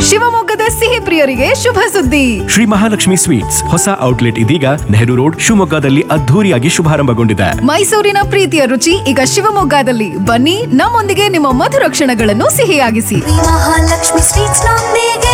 ಶಿವಮೊಗ್ಗದ ಸಿಹಿ ಪ್ರಿಯರಿಗೆ ಶುಭ ಸುದ್ದಿ ಶ್ರೀ ಮಹಾಲಕ್ಷ್ಮಿ ಸ್ವೀಟ್ಸ್ ಹೊಸ ಔಟ್ಲೆಟ್ ಇದೀಗ ನೆಹರು ರೋಡ್ ಶಿವಮೊಗ್ಗದಲ್ಲಿ ಅದ್ಧೂರಿಯಾಗಿ ಶುಭಾರಂಭಗೊಂಡಿದೆ ಮೈಸೂರಿನ ಪ್ರೀತಿಯ ರುಚಿ ಈಗ ಶಿವಮೊಗ್ಗದಲ್ಲಿ ಬನ್ನಿ ನಮ್ಮೊಂದಿಗೆ ನಿಮ್ಮ ಮಧುರ ಕ್ಷಣಗಳನ್ನು ಸಿಹಿಯಾಗಿಸಿ ಮಹಾಲಕ್ಷ್ಮಿ ಸ್ವೀಟ್ಸ್ ನೊಂದಿಗೆ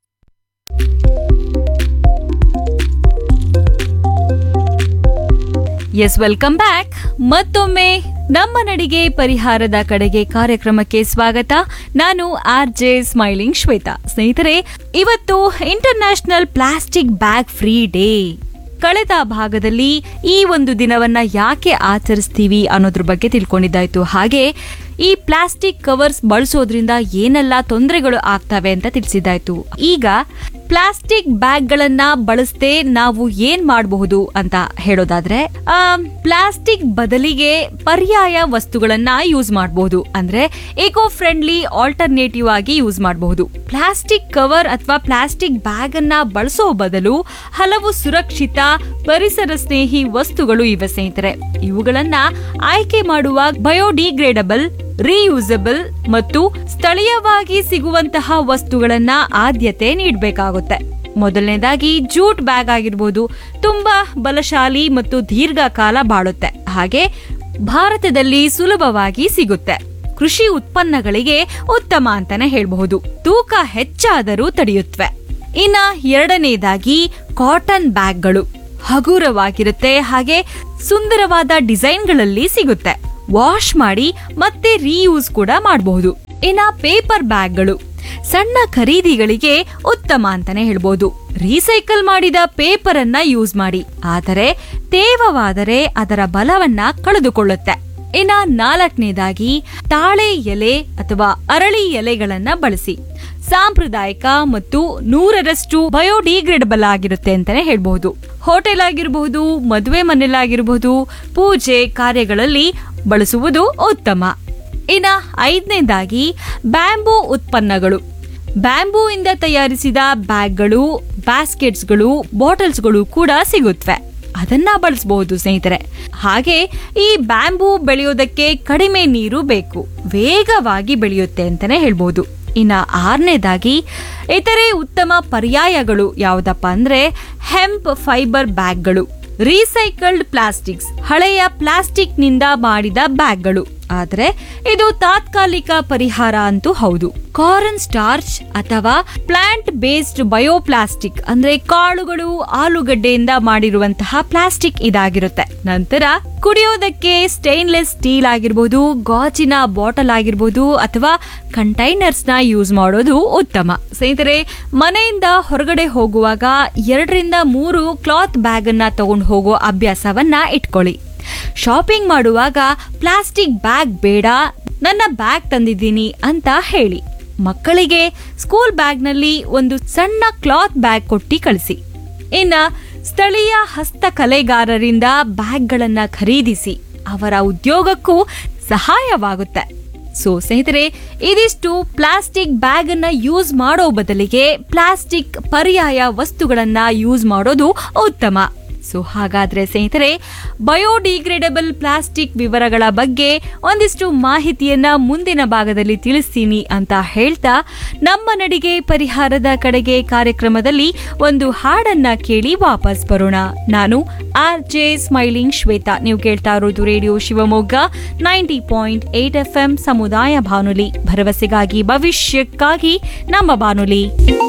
ಎಸ್ ವೆಲ್ಕಮ್ ಬ್ಯಾಕ್ ಮತ್ತೊಮ್ಮೆ ನಮ್ಮ ನಡಿಗೆ ಪರಿಹಾರದ ಕಡೆಗೆ ಕಾರ್ಯಕ್ರಮಕ್ಕೆ ಸ್ವಾಗತ ನಾನು ಆರ್ ಜೆ ಸ್ಮೈಲಿಂಗ್ ಶ್ವೇತಾ ಸ್ನೇಹಿತರೆ ಇವತ್ತು international plastic bag free day ಕಳೆದ ಭಾಗದಲ್ಲಿ ಈ ಒಂದು ದಿನವನ್ನ ಯಾಕೆ ಆಚರಿಸ್ತೀವಿ ಅನ್ನೋದ್ರ ಬಗ್ಗೆ ತಿಳ್ಕೊಂಡಿದ್ದಾಯ್ತು ಹಾಗೆ ಈ ಪ್ಲಾಸ್ಟಿಕ್ ಕವರ್ಸ್ ಬಳಸೋದ್ರಿಂದ ಏನೆಲ್ಲ ತೊಂದರೆಗಳು ಆಗ್ತವೆ ಅಂತ ತಿಳಿಸಿದ್ದಾಯ್ತು ಈಗ ಪ್ಲಾಸ್ಟಿಕ್ ಬ್ಯಾಗ್ಗಳನ್ನ ಬಳಸದೆ ನಾವು ಏನ್ ಮಾಡಬಹುದು ಅಂತ ಹೇಳೋದಾದ್ರೆ ಆ, ಪ್ಲಾಸ್ಟಿಕ್ ಬದಲಿಗೆ ಪರ್ಯಾಯ ವಸ್ತುಗಳನ್ನ ಯೂಸ್ ಮಾಡಬಹುದು ಅಂದ್ರೆ ಏಕೋ ಫ್ರೆಂಡ್ಲಿ ಆಲ್ಟರ್ನೇಟಿವ್ ಆಗಿ ಯೂಸ್ ಮಾಡಬಹುದು ಪ್ಲಾಸ್ಟಿಕ್ ಕವರ್ ಅಥವಾ ಪ್ಲಾಸ್ಟಿಕ್ ಬ್ಯಾಗ್ ಅನ್ನ ಬಳಸೋ ಬದಲು ಹಲವು ಸುರಕ್ಷಿತ ಪರಿಸರ ಸ್ನೇಹಿ ವಸ್ತುಗಳು ಇವೆ ಸ್ನೇಹಿತರೆ ಇವುಗಳನ್ನ ಆಯ್ಕೆ ಮಾಡುವ ಬಯೋಡಿಗ್ರೇಡಬಲ್ ರೀಯೂಸಬಲ್ ಮತ್ತು ಸ್ಥಳೀಯವಾಗಿ ಸಿಗುವಂತಹ ವಸ್ತುಗಳನ್ನ ಆದ್ಯತೆ ನೀಡಬೇಕಾಗುತ್ತೆ ಮೊದಲನೇದಾಗಿ ಜೂಟ್ ಬ್ಯಾಗ್ ಆಗಿರ್ಬೋದು ತುಂಬಾ ಬಲಶಾಲಿ ಮತ್ತು ದೀರ್ಘಕಾಲ ಬಾಳುತ್ತೆ ಹಾಗೆ ಭಾರತದಲ್ಲಿ ಸುಲಭವಾಗಿ ಸಿಗುತ್ತೆ ಕೃಷಿ ಉತ್ಪನ್ನಗಳಿಗೆ ಉತ್ತಮ ಅಂತಾನೆ ಹೇಳಬಹುದು ತೂಕ ಹೆಚ್ಚಾದರೂ ತಡೆಯುತ್ತವೆ ಇನ್ನ ಎರಡನೇದಾಗಿ ಕಾಟನ್ ಬ್ಯಾಗ್ಗಳು ಹಗುರವಾಗಿರುತ್ತೆ ಹಾಗೆ ಸುಂದರವಾದ ಡಿಸೈನ್ಗಳಲ್ಲಿ ಸಿಗುತ್ತೆ ವಾಶ್ ಮಾಡಿ ಮತ್ತೆ ರೀಯೂಸ್ ಕೂಡ ಮಾಡಬಹುದು ಇನ್ನ ಪೇಪರ್ ಬ್ಯಾಗ್ಗಳು ಸಣ್ಣ ಖರೀದಿಗಳಿಗೆ ಉತ್ತಮ ಅಂತಾನೆ ಹೇಳ್ಬೋದು ರೀಸೈಕಲ್ ಮಾಡಿದ ಪೇಪರ್ ಅನ್ನ ಯೂಸ್ ಮಾಡಿ ಆದರೆ ತೇವವಾದರೆ ಅದರ ಬಲವನ್ನ ಕಳೆದುಕೊಳ್ಳುತ್ತೆ ಇನ್ನ ನಾಲ್ಕನೇದಾಗಿ ತಾಳೆ ಎಲೆ ಅಥವಾ ಅರಳಿ ಎಲೆಗಳನ್ನ ಬಳಸಿ ಸಾಂಪ್ರದಾಯಿಕ ಮತ್ತು ನೂರರಷ್ಟು ಬಯೋಡಿಗ್ರೇಡಬಲ್ ಆಗಿರುತ್ತೆ ಅಂತಾನೆ ಹೇಳ್ಬಹುದು ಹೋಟೆಲ್ ಆಗಿರಬಹುದು ಮದುವೆ ಮನೆಯಲ್ಲಾಗಿರಬಹುದು ಪೂಜೆ ಕಾರ್ಯಗಳಲ್ಲಿ ಬಳಸುವುದು ಉತ್ತಮ ಇನ್ನ ಐದನೇದಾಗಿ ಬ್ಯಾಂಬೂ ಉತ್ಪನ್ನಗಳು ಬ್ಯಾಂಬೂ ಇಂದ ತಯಾರಿಸಿದ ಬ್ಯಾಗ್ಗಳು ಬ್ಯಾಸ್ಕೆಟ್ಸ್ಗಳು ಬಾಟಲ್ಸ್ಗಳು ಕೂಡ ಸಿಗುತ್ತವೆ ಅದನ್ನ ಬಳಸಬಹುದು ಸ್ನೇಹಿತರೆ ಹಾಗೆ ಈ ಬ್ಯಾಂಬೂ ಬೆಳೆಯೋದಕ್ಕೆ ಕಡಿಮೆ ನೀರು ಬೇಕು ವೇಗವಾಗಿ ಬೆಳೆಯುತ್ತೆ ಅಂತಾನೆ ಹೇಳ್ಬೋದು ಇನ್ನ ಆರನೇದಾಗಿ ಇತರೆ ಉತ್ತಮ ಪರ್ಯಾಯಗಳು ಯಾವುದಪ್ಪ ಅಂದ್ರೆ ಹೆಂಪ್ ಫೈಬರ್ ಬ್ಯಾಗ್ಗಳು ರೀಸೈಕಲ್ಡ್ ಪ್ಲಾಸ್ಟಿಕ್ಸ್ ಹಳೆಯ ಪ್ಲಾಸ್ಟಿಕ್ ನಿಂದ ಮಾಡಿದ ಬ್ಯಾಗ್ಗಳು ಆದ್ರೆ ಇದು ತಾತ್ಕಾಲಿಕ ಪರಿಹಾರ ಅಂತೂ ಹೌದು ಕಾರ್ನ್ ಸ್ಟಾರ್ಚ್ ಅಥವಾ ಪ್ಲಾಂಟ್ ಬೇಸ್ಡ್ ಬಯೋಪ್ಲಾಸ್ಟಿಕ್ ಅಂದ್ರೆ ಕಾಳುಗಳು ಆಲೂಗಡ್ಡೆಯಿಂದ ಮಾಡಿರುವಂತಹ ಪ್ಲಾಸ್ಟಿಕ್ ಇದಾಗಿರುತ್ತೆ ನಂತರ ಕುಡಿಯೋದಕ್ಕೆ ಸ್ಟೈನ್ಲೆಸ್ ಸ್ಟೀಲ್ ಆಗಿರ್ಬೋದು ಗಾಜಿನ ಬಾಟಲ್ ಆಗಿರ್ಬೋದು ಅಥವಾ ಕಂಟೈನರ್ಸ್ ನ ಯೂಸ್ ಮಾಡೋದು ಉತ್ತಮ ಸ್ನೇಹಿತರೆ ಮನೆಯಿಂದ ಹೊರಗಡೆ ಹೋಗುವಾಗ ಎರಡರಿಂದ ಮೂರು ಕ್ಲಾತ್ ಬ್ಯಾಗ್ ಅನ್ನ ತಗೊಂಡು ಹೋಗೋ ಅಭ್ಯಾಸವನ್ನ ಇಟ್ಕೊಳ್ಳಿ ಶಾಪಿಂಗ್ ಮಾಡುವಾಗ ಪ್ಲಾಸ್ಟಿಕ್ ಬ್ಯಾಗ್ ಬೇಡ ನನ್ನ ಬ್ಯಾಗ್ ತಂದಿದ್ದೀನಿ ಅಂತ ಹೇಳಿ ಮಕ್ಕಳಿಗೆ ಸ್ಕೂಲ್ ಬ್ಯಾಗ್ನಲ್ಲಿ ಒಂದು ಸಣ್ಣ ಕ್ಲಾತ್ ಬ್ಯಾಗ್ ಕೊಟ್ಟಿ ಕಳಿಸಿ ಇನ್ನ ಸ್ಥಳೀಯ ಹಸ್ತಕಲೆಗಾರರಿಂದ ಬ್ಯಾಗ್ಗಳನ್ನ ಖರೀದಿಸಿ ಅವರ ಉದ್ಯೋಗಕ್ಕೂ ಸಹಾಯವಾಗುತ್ತೆ ಸೊ ಸ್ನೇಹಿತರೆ ಇದಿಷ್ಟು ಪ್ಲಾಸ್ಟಿಕ್ ಬ್ಯಾಗ್ ಅನ್ನ ಯೂಸ್ ಮಾಡೋ ಬದಲಿಗೆ ಪ್ಲಾಸ್ಟಿಕ್ ಪರ್ಯಾಯ ವಸ್ತುಗಳನ್ನ ಯೂಸ್ ಮಾಡೋದು ಉತ್ತಮ ಸೊ ಹಾಗಾದ್ರೆ ಸ್ನೇಹಿತರೆ ಬಯೋಡಿಗ್ರೇಡಬಲ್ ಪ್ಲಾಸ್ಟಿಕ್ ವಿವರಗಳ ಬಗ್ಗೆ ಒಂದಿಷ್ಟು ಮಾಹಿತಿಯನ್ನ ಮುಂದಿನ ಭಾಗದಲ್ಲಿ ತಿಳಿಸ್ತೀನಿ ಅಂತ ಹೇಳ್ತಾ ನಮ್ಮ ನಡಿಗೆ ಪರಿಹಾರದ ಕಡೆಗೆ ಕಾರ್ಯಕ್ರಮದಲ್ಲಿ ಒಂದು ಹಾಡನ್ನ ಕೇಳಿ ವಾಪಸ್ ಬರೋಣ ನಾನು ಆರ್ ಜೆ ಸ್ಮೈಲಿಂಗ್ ಶ್ವೇತಾ ನೀವು ಕೇಳ್ತಾ ಇರೋದು radio Shivamogga ninety point eight F M ಸಮುದಾಯ ಬಾನುಲಿ ಭರವಸೆಗಾಗಿ ಭವಿಷ್ಯಕ್ಕಾಗಿ ನಮ್ಮ ಬಾನುಲಿ